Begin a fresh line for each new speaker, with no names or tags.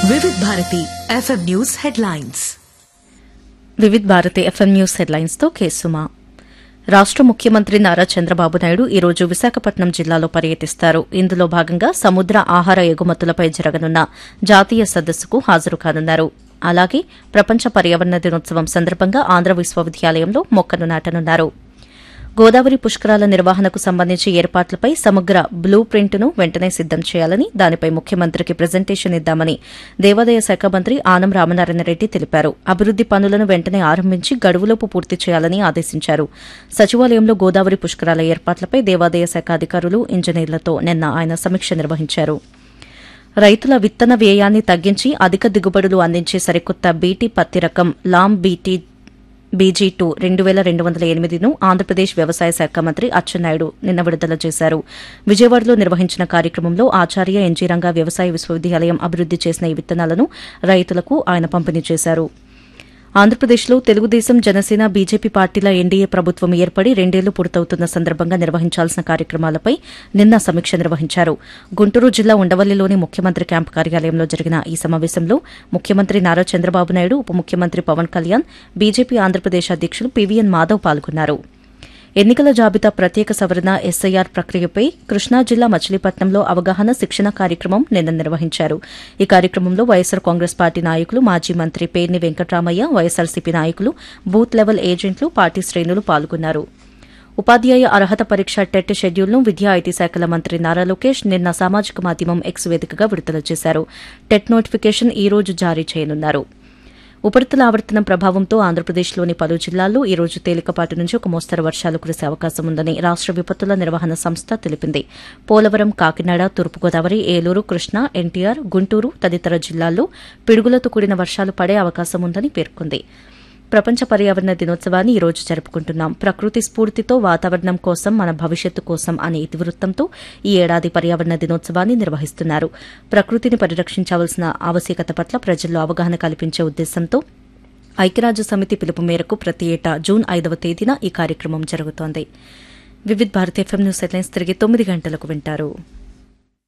వివిధ Bharati FM news headlines
Vividh Bharati FM news headlines తో కేసుమా రాష్ట ముఖ్యమంత్రి నారా చంద్రబాబు నాయుడు ఈ రోజు విశాఖపట్నం జిల్లాలో పర్యటిస్తారు ఇందులో భాగంగా సముద్ర ఆహార ఎగుమతులపై జరగనున్న జాతీయ సదస్సుకు హాజరు కానున్నారు అలాగే ప్రపంచ పర్యావరణ దినోత్సవం సందర్భంగా ఆంధ్ర విశ్వవిద్యాలయంలో మొక్కను నాటనున్నారు గోదావరి పుష్కరాల నిర్వహణకు సంబంధించి ఏర్పాట్లపై సమగ్ర బ్లూ ప్రింట్ను వెంటనే సిద్దం చేయాలని దానిపై ముఖ్యమంత్రికి ప్రజెంటేషన్ ఇద్దామని దేవాదాయ శాఖ మంత్రి ఆనం రామనారాయణ రెడ్డి తెలిపారు అభివృద్ది పనులను వెంటనే ఆరంభించి గడువులోపు పూర్తి చేయాలని ఆదేశించారు సచివాలయంలో గోదావరి పుష్కరాల ఏర్పాట్లపై దేవాదాయ శాఖ అధికారులు ఇంజనీర్లతో నిన్న ఆయన సమీక్ష నిర్వహించారు రైతుల విత్తన వ్యయాన్ని తగ్గించి అధిక దిగుబడులు అందించే సరికొత్త బీటీ పత్తి రకం లామ్ బీటీ బీజీ టూ రెండు వేల రెండు వందల ఎనిమిదిను ఆంధ్రప్రదేశ్ వ్యవసాయ శాఖ మంత్రి అచ్చెన్నాయుడు నిన్న విడుదల చేశారు విజయవాడలో నిర్వహించిన కార్యక్రమంలో ఆచార్య ఎన్జీ రంగా వ్యవసాయ విశ్వవిద్యాలయం అభివృద్ది చేసిన ఈ విత్తనాలను రైతులకు ఆయన పంపిణీ చేశారు ఆంధ్రప్రదేశ్లో తెలుగుదేశం జనసేన బీజేపీ పార్టీల ఎన్డీఏ ప్రభుత్వం ఏర్పడి రెండేళ్లు పూర్తవుతున్న సందర్భంగా నిర్వహించాల్సిన కార్యక్రమాలపై నిన్న సమీక్ష నిర్వహించారు గుంటూరు జిల్లా ఉండవల్లిలోని ముఖ్యమంత్రి క్యాంపు కార్యాలయంలో జరిగిన ఈ సమావేశంలో ముఖ్యమంత్రి నారా చంద్రబాబు నాయుడు ఉప ముఖ్యమంత్రి పవన్ కళ్యాణ్ బీజేపీ ఆంధ్రప్రదేశ్ అధ్యకులు పీవీఎన్ మాధవ్ పాల్గొన్నారు ఎన్నికల జాబితా ప్రత్యేక సవరణ ఎస్ఐఆర్ ప్రక్రియపై కృష్ణా జిల్లా మచిలీపట్నంలో అవగాహన శిక్షణ కార్యక్రమం నిన్న నిర్వహించారు ఈ కార్యక్రమంలో వైఎస్సార్ కాంగ్రెస్ పార్టీ నాయకులు మాజీ మంత్రి పేర్ని వెంకట్రామయ్య వైఎస్సార్సీపీ నాయకులు బూత్ లెవెల్ ఏజెంట్లు పార్టీ శ్రేణులు పాల్గొన్నారు ఉపాధ్యాయ అర్హత పరీక్ష టెట్ షెడ్యూల్ను విద్యా ఐటీ శాఖల మంత్రి నారా లోకేష్ నిన్న సామాజిక మాధ్యమం ఎక్స్ వేదికగా విడుదల చేశారు టెట్ నోటిఫికేషన్ ఈ రోజు జారీ చేయనున్నారు ఉపరితల ఆవర్తనం ప్రభావంతో ఆంధ్రప్రదేశ్లోని పలు జిల్లాల్లో ఈ రోజు తేలికపాటి నుంచి ఒక మోస్తరు వర్షాలు కురిసే అవకాశం ఉందని రాష్ట విపత్తుల నిర్వహణ సంస్థ తెలిపింది పోలవరం కాకినాడ తూర్పుగోదావరి ఏలూరు కృష్ణా ఎన్టీఆర్ గుంటూరు తదితర జిల్లాల్లో పిడుగులతో కూడిన వర్షాలు పడే అవకాశం ఉందని పేర్కొంది ప్రపంచ పర్యావరణ దినోత్సవాన్ని ఈ రోజు జరుపుకుంటున్నాం ప్రకృతి స్ఫూర్తితో వాతావరణం కోసం మన భవిష్యత్తు కోసం అనే ఇతివృత్తంతో ఈ ఏడాది పర్యావరణ దినోత్సవాన్ని నిర్వహిస్తున్నారు ప్రకృతిని పరిరక్షించవలసిన ఆవశ్యకత పట్ల ప్రజల్లో అవగాహన కల్పించే ఉద్దేశంతో ఐక్యరాజ్య సమితి పిలుపు మేరకు ప్రతి ఏటా జూన్ ఐదవ తేదీన ఈ కార్యక్రమం జరుగుతోంది Vividh Bharat FM news headlines తిరిగి తొమ్మిది గంటలకు వింటారు